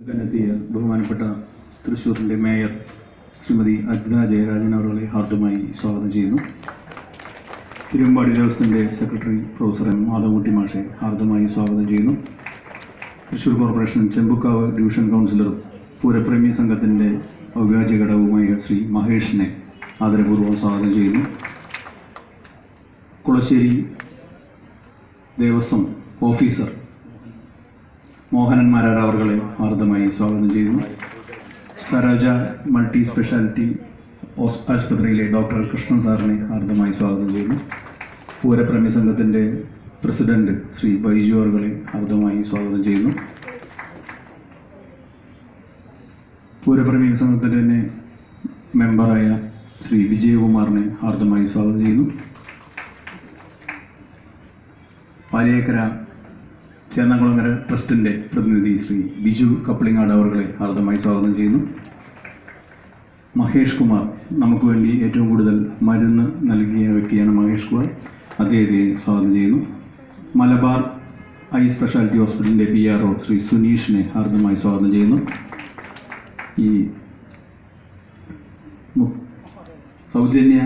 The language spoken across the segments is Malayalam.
കണ്ടെത്തിയ ബഹുമാനപ്പെട്ട തൃശ്ശൂരിൻ്റെ മേയർ ശ്രീമതി അജിത ജയരാജൻ അവരുടെ ഹാർദമായി സ്വാഗതം ചെയ്യുന്നു തിരുവമ്പാടി ദേവസ്ഥൻ്റെ സെക്രട്ടറി പ്രൊഫസർ എം മാധവൻകുട്ടി മാഷെ ഹാർദമായി സ്വാഗതം ചെയ്യുന്നു തൃശ്ശൂർ കോർപ്പറേഷൻ ചെമ്പുക്കാവ് ഡിവിഷൻ കൗൺസിലറും പൂരപ്രേമി സംഘത്തിൻ്റെ ഔദ്യോഗിക ഘടകവുമായ ശ്രീ മഹേഷിനെ ആദരപൂർവ്വം സ്വാഗതം ചെയ്യുന്നു കുളശ്ശേരി ദേവസ്വം ഓഫീസർ മോഹനൻ മാരാർ അവർകളെ ഹാർദമായി സ്വാഗതം ചെയ്യുന്നു സരോജ മൾട്ടി സ്പെഷ്യാലിറ്റി ഹോസ്- ആശുപത്രിയിലെ ഡോക്ടർ കൃഷ്ണൻ സാറിനെ ഹാർദമായി സ്വാഗതം ചെയ്യുന്നു പൂരപ്രേമി സംഘത്തിൻ്റെ പ്രസിഡന്റ് ശ്രീ ബൈജു അവർകളെ ഹാർദമായി സ്വാഗതം ചെയ്യുന്നു പൂരപ്രേമി സംഘത്തിൻ്റെ തന്നെ മെമ്പറായ ശ്രീ വിജയകുമാറിനെ ഹാർദമായി സ്വാഗതം ചെയ്യുന്നു പാലിയേക്കര ചേന്നകുളങ്ങര ട്രസ്റ്റിൻ്റെ പ്രതിനിധി ശ്രീ ബിജു കപ്ലിങ്ങാട് അവരുടെ ഹാർദമായി സ്വാഗതം ചെയ്യുന്നു മഹേഷ് കുമാർ നമുക്ക് വേണ്ടി ഏറ്റവും കൂടുതൽ മരുന്ന് നൽകിയ വ്യക്തിയാണ് മഹേഷ് കുമാർ അദ്ദേഹത്തെ സ്വാഗതം ചെയ്യുന്നു മലബാർ ഐ സ്പെഷ്യാലിറ്റി ഹോസ്പിറ്റലിൻ്റെ പി ആർ ഒ ശ്രീ സുനീഷിനെ ഹാർദമായി സ്വാഗതം ചെയ്യുന്നു ഈ മു- സൗജന്യ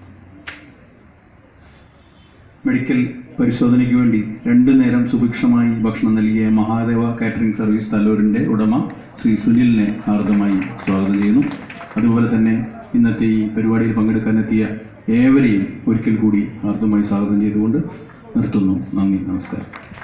മെഡിക്കൽ പരിശോധനയ്ക്ക് വേണ്ടി രണ്ടു നേരം സുഭിക്ഷമായി ഭക്ഷണം നൽകിയ മഹാദേവ കാറ്ററിംഗ് സർവീസ് തല്ലൂരിൻ്റെ ഉടമ ശ്രീ സുനിലിനെ ഹാർദമായി സ്വാഗതം ചെയ്യുന്നു അതുപോലെ തന്നെ ഇന്നത്തെ ഈ പരിപാടിയിൽ പങ്കെടുക്കാനെത്തിയ ഏവരെയും ഒരിക്കൽ കൂടി ഹാർദമായി സ്വാഗതം ചെയ്തുകൊണ്ട് നിർത്തുന്നു നന്ദി നമസ്കാരം